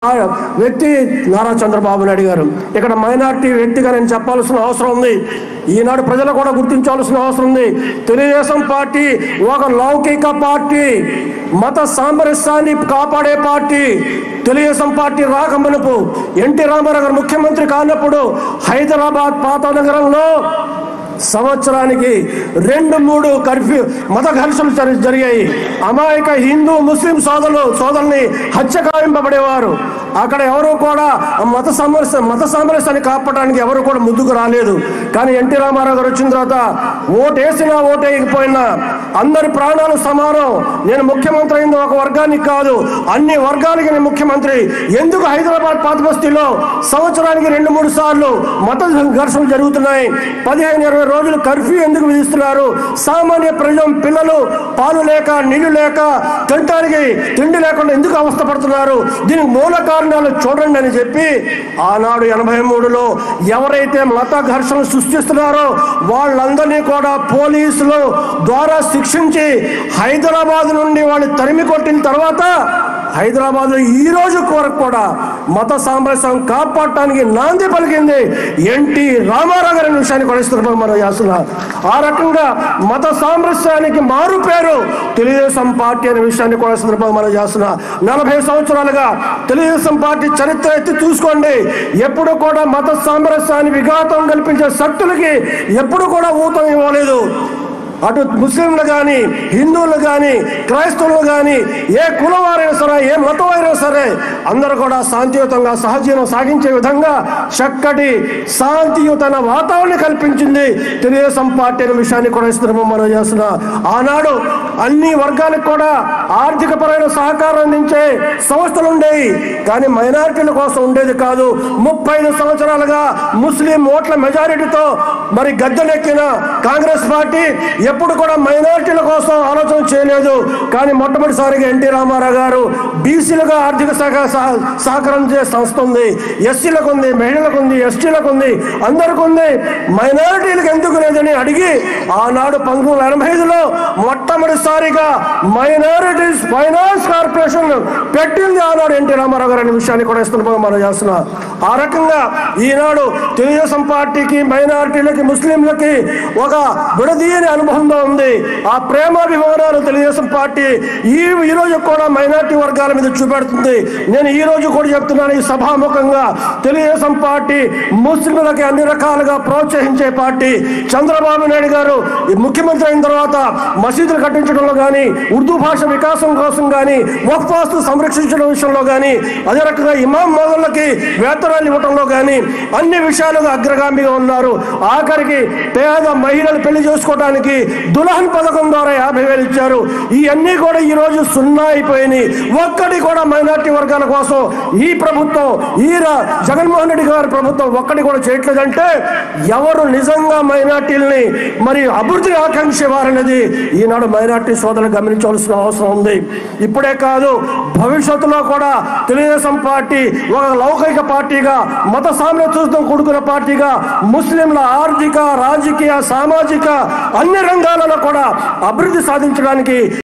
ఆ వ్యక్తి నారా చంద్రబాబు నాయుడు గారు ఇక్కడ మైనార్టీ వ్యక్తిగా నేను చెప్పాల్సిన అవసరం ఉంది ఈనాడు ప్రజలు కూడా గుర్తించాల్సిన అవసరం ఉంది తెలుగుదేశం పార్టీ ఒక లౌకిక పార్టీ మత సామరస్యాన్ని కాపాడే party Telugu Desam party రాకమునుపు NT Ramarao గారు ముఖ్యమంత్రి కానప్పుడు హైదరాబాద్ పాత నగరంలో సంవత్సరానికి రెండు మూడు కర్ఫ్యూ మత ఘర్షణలు జరి- జరిగాయి అమాయక హిందూ ముస్లిం సోదరులు సోదరుల్ని హత్య గావింపబడేవారు అక్కడ ఎవరు కూడా ఆ మత సామరస్య మత సామరస్యాన్ని కాపాడడానికి ఎవరు కూడా ముందుకు రాలేదు కానీ ఎన్టీ రామారావు గారు వచ్చిన తర్వాత ఓటేసినా ఓటేయకపోయినా అందరి ప్రాణాలు సమానం నేను ముఖ్యమంత్రి అయింది ఒక వర్గానికి కాదు అన్ని వర్గాలకి నేను ముఖ్యమంత్రి ఎందుకు హైదరాబాద్ పాత బస్తీలో సంవత్సరానికి రెండు మూడు సార్లు మత ఘర్షణలు జరుగుతున్నాయి పదిహేను ఇరవై రోజులు కర్ఫ్యూ ఎందుకు విధిస్తున్నారు సామాన్య ప్రజలు పిల్లలు పాలు లేక నీళ్లు లేక తినటానికి తిండి లేకుండా ఎందుకు అవస్థపడుతున్నారు దీనికి మూల కారణాలు చూడండి అని చెప్పి ఆనాడు ఎనభై మూడులో ఎవరైతే మత ఘర్షణలు సృష్టిస్తున్నారో వాళ్ళందరినీ కూడా పోలీసులు ద్వారా శిక్షించి హైదరాబాద్ నుండి వాళ్ళు తరిమి కొట్టిన తర్వాత హైదరాబాద్ లో ఈ రోజు వరకు కూడా మత సామరస్యం కాపాడటానికి నాంది పలికింది ఎన్టీ రామారావు గారి విషయాన్ని కొనిస్తున్నారు మనం చేస్తున్నా ఆ రకంగా మత సామరస్యానికి మారు పేరు తెలుగుదేశం పార్టీ అనే విషయాన్ని కూడా సందర్భంగా మనం చేస్తున్నా నలభై సంవత్సరాలుగా తెలుగుదేశం పార్టీ చరిత్ర ఎత్తి చూసుకోండి ఎప్పుడు కూడా మత సామరస్యాన్ని విఘాతం కల్పించే శక్తులకి ఎప్పుడు కూడా ఊతం ఇవ్వలేదు అటు ముస్లింలు కానీ హిందువులు కానీ క్రైస్తవులు కానీ ఏ కులం వారైనా సరే ఏ మతం అయినా సరే అందరూ కూడా శాంతియుతంగా సహజీవనం సాగించే విధంగా చక్కటి శాంతియుతమైన వాతావరణం కల్పించింది తెలుగుదేశం పార్టీ అనే విషయాన్ని కూడా ఇస్తున్నాము మనం చేస్తున్నా ఆనాడు అన్ని వర్గాలకు కూడా ఆర్థిక పరమైన సహకారం అందించే సంస్థలు ఉండేవి కానీ మైనారిటీల కోసం ఉండేది కాదు ముప్పై ఐదు సంవత్సరాలుగా ముస్లిం ఓట్ల మెజారిటీతో మరి గద్దెనెక్కిన కాంగ్రెస్ పార్టీ ఎప్పుడు కూడా మైనారిటీల కోసం ఆలోచన చేయలేదు కానీ మొట్టమొదటిసారిగా ఎన్టీ రామారావు గారు బీసీలుగా ఆర్థిక శాఖ సహ- సహకారం చేసే సంస్థ ఉంది ఎస్సీలకు ఉంది మహిళలకు ఉంది ఎస్టీలకు ఉంది అందరికి ఉంది మైనారిటీలకు ఎందుకు లేదని అడిగి ఆనాడు పంతొమ్మిది వందల ఎనభై ఐదులో మొట్టమొదటిసారిగా మైనారిటీస్ ఫైనాన్స్ కార్పొరేషన్ పెట్టింది ఆనాడు ఎన్టీ రామారావు గారు అనే విషయాన్ని కూడా ఇస్తున్న మనం చేస్తున్నా ఆ రకంగా ఈనాడు తెలుగుదేశం పార్టీకి మైనారిటీలకి ముస్లింలకి ఒక విడదీయని అనుభవంలో ఉంది ఆ ప్రేమాభిమానాలు తెలుగుదేశం పార్టీ ఈ ఈ రోజు కూడా మైనారిటీ వర్గాల మీద చూపెడుతుంది నేను ఈ రోజు కూడా చెప్తున్నాను ఈ సభాముఖంగా తెలుగుదేశం పార్టీ ముస్లింలకి అన్ని రకాలుగా ప్రోత్సహించే పార్టీ చంద్రబాబు నాయుడు గారు ఈ ముఖ్యమంత్రి అయిన తర్వాత మసీదులు కట్టించడంలో కానీ ఉర్దూ భాష వికాసం కోసం కానీ వక్ఫాస్తు సంరక్షించడం విషయంలో కానీ అదే రకంగా ఇమాం మోదళ్ళకి వేతనాలు ఇవ్వడంలో కానీ అన్ని విషయాలుగా అగ్రగామిగా ఉన్నారు ఆఖరికి పేద మహిళలు పెళ్లి చేసుకోవడానికి దుల్హన్ పథకం ద్వారా యాభై వేలు ఇచ్చారు ఇవన్నీ కూడా ఈ రోజు సున్నా అయిపోయినాయి ఒక్కటి కూడా మైనార్టీ వర్గాల కోసం ఈ ప్రభుత్వం ఈ రా- జగన్మోహన్ రెడ్డి గారి ప్రభుత్వం ఒక్కటి కూడా చేయట్లేదంటే ఎవరు నిజంగా మైనార్టీలని మరి అభివృద్ధి ఆకాంక్షేవారనేది ఈనాడు మైనార్టీ సోదరులు గమనించవలసిన అవసరం ఉంది ఇప్పుడే కాదు భవిష్యత్తులో కూడా తెలుగుదేశం పార్టీ ఒక లౌకిక పార్టీగా మత సామ్రాజ్యంతో కూడుకున్న పార్టీగా ముస్లింల ఆర్థిక రాజకీయ సామాజిక అన్ని రంగాలలో కూడా అభివృద్ధి సాధించడానికి